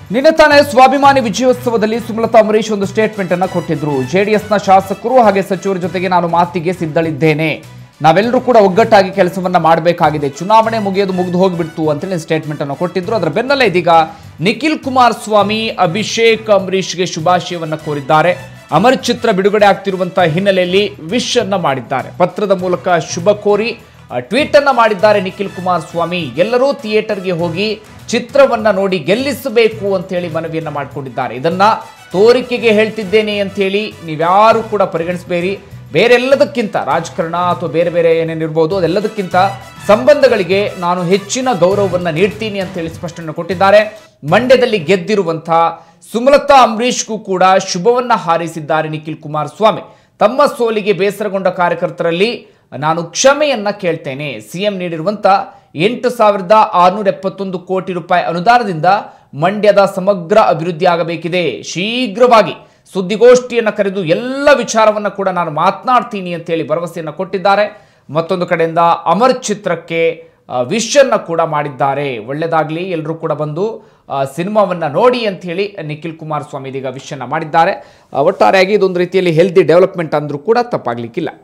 ನಿನ್ನೆ ತಾನೇ ಸ್ವಾಭಿಮಾನಿ ವಿಜಯೋತ್ಸವದಲ್ಲಿ ಸುಮಲತಾ ಅಂಬರೀಶ್ ಒಂದು ಸ್ಟೇಟ್ಮೆಂಟ್ ಅನ್ನ ಕೊಟ್ಟಿದ್ರು ಜೆಡಿಎಸ್ನ ಶಾಸಕರು ಹಾಗೆ ಸಚಿವರ ಜೊತೆಗೆ ನಾನು ಮಾತಿಗೆ ಸಿದ್ಧಳಿದ್ದೇನೆ ನಾವೆಲ್ಲರೂ ಕೂಡ ಒಗ್ಗಟ್ಟಾಗಿ ಕೆಲಸವನ್ನ ಮಾಡಬೇಕಾಗಿದೆ ಚುನಾವಣೆ ಮುಗಿಯೋದು ಮುಗಿದು ಹೋಗ್ಬಿಡ್ತು ಅಂತೇಳಿ ಸ್ಟೇಟ್ಮೆಂಟ್ ಅನ್ನು ಕೊಟ್ಟಿದ್ರು ಅದರ ಬೆನ್ನಲ್ಲೇ ಇದೀಗ ನಿಖಿಲ್ ಕುಮಾರಸ್ವಾಮಿ ಅಭಿಷೇಕ್ ಅಂಬರೀಷ್ಗೆ ಶುಭಾಶಯವನ್ನ ಕೋರಿದ್ದಾರೆ ಅಮರ್ ಚಿತ್ರ ಬಿಡುಗಡೆ ಆಗ್ತಿರುವಂತಹ ಹಿನ್ನೆಲೆಯಲ್ಲಿ ವಿಶ್ ಅನ್ನ ಮಾಡಿದ್ದಾರೆ ಪತ್ರದ ಮೂಲಕ ಶುಭ ಕೋರಿ ಟ್ವೀಟ್ ಅನ್ನ ಮಾಡಿದ್ದಾರೆ ನಿಖಿಲ್ ಕುಮಾರಸ್ವಾಮಿ ಎಲ್ಲರೂ ಥಿಯೇಟರ್ಗೆ ಹೋಗಿ ಚಿತ್ರವನ್ನ ನೋಡಿ ಗೆಲ್ಲಿಸಬೇಕು ಅಂತ ಹೇಳಿ ಮನವಿಯನ್ನ ಮಾಡಿಕೊಂಡಿದ್ದಾರೆ ಇದನ್ನ ತೋರಿಕೆಗೆ ಹೇಳ್ತಿದ್ದೇನೆ ಅಂತ ಹೇಳಿ ನೀವ್ಯಾರು ಕೂಡ ಪರಿಗಣಿಸಬೇಡಿ ಬೇರೆಲ್ಲದಕ್ಕಿಂತ ರಾಜಕಾರಣ ಅಥವಾ ಬೇರೆ ಬೇರೆ ಏನೇನಿರ್ಬೋದು ಅದೆಲ್ಲದಕ್ಕಿಂತ ಸಂಬಂಧಗಳಿಗೆ ನಾನು ಹೆಚ್ಚಿನ ಗೌರವವನ್ನು ನೀಡ್ತೀನಿ ಅಂತ ಹೇಳಿ ಸ್ಪಷ್ಟನೆ ಕೊಟ್ಟಿದ್ದಾರೆ ಮಂಡ್ಯದಲ್ಲಿ ಗೆದ್ದಿರುವಂತಹ ಸುಮಲತಾ ಅಂಬರೀಷ್ಗೂ ಕೂಡ ಶುಭವನ್ನ ಹಾರೈಸಿದ್ದಾರೆ ನಿಖಿಲ್ ಕುಮಾರಸ್ವಾಮಿ ತಮ್ಮ ಸೋಲಿಗೆ ಬೇಸರಗೊಂಡ ಕಾರ್ಯಕರ್ತರಲ್ಲಿ ನಾನು ಕ್ಷಮೆಯನ್ನ ಕೇಳ್ತೇನೆ ಸಿಎಂ ನೀಡಿರುವಂತ ಎಂಟು ಸಾವಿರದ ಆರುನೂರ ಎಪ್ಪತ್ತೊಂದು ಕೋಟಿ ರೂಪಾಯಿ ಅನುದಾನದಿಂದ ಮಂಡ್ಯದ ಸಮಗ್ರ ಅಭಿವೃದ್ಧಿ ಆಗಬೇಕಿದೆ ಶೀಘ್ರವಾಗಿ ಸುದ್ದಿಗೋಷ್ಠಿಯನ್ನು ಕರೆದು ಎಲ್ಲ ವಿಚಾರವನ್ನು ಕೂಡ ನಾನು ಮಾತನಾಡ್ತೀನಿ ಅಂತೇಳಿ ಭರವಸೆಯನ್ನು ಕೊಟ್ಟಿದ್ದಾರೆ ಮತ್ತೊಂದು ಕಡೆಯಿಂದ ಅಮರ್ ಚಿತ್ರಕ್ಕೆ ವಿಶನ್ನು ಕೂಡ ಮಾಡಿದ್ದಾರೆ ಒಳ್ಳೆಯದಾಗಲಿ ಎಲ್ಲರೂ ಕೂಡ ಬಂದು ಆ, ಸಿನಿಮಾವನ್ನ ನೋಡಿ ಅಂತ ಹೇಳಿ ನಿಖಿಲ್ ಕುಮಾರಸ್ವಾಮಿ ಇದೀಗ ವಿಶನ್ನ ಮಾಡಿದ್ದಾರೆ ಆ, ಒಟ್ಟಾರೆಯಾಗಿ ಇದೊಂದು ರೀತಿಯಲ್ಲಿ ಹೆಲ್ದಿ ಡೆವಲಪ್ಮೆಂಟ್ ಅಂದ್ರೂ ಕೂಡ ತಪ್ಪಾಗ್ಲಿಕ್ಕಿಲ್ಲ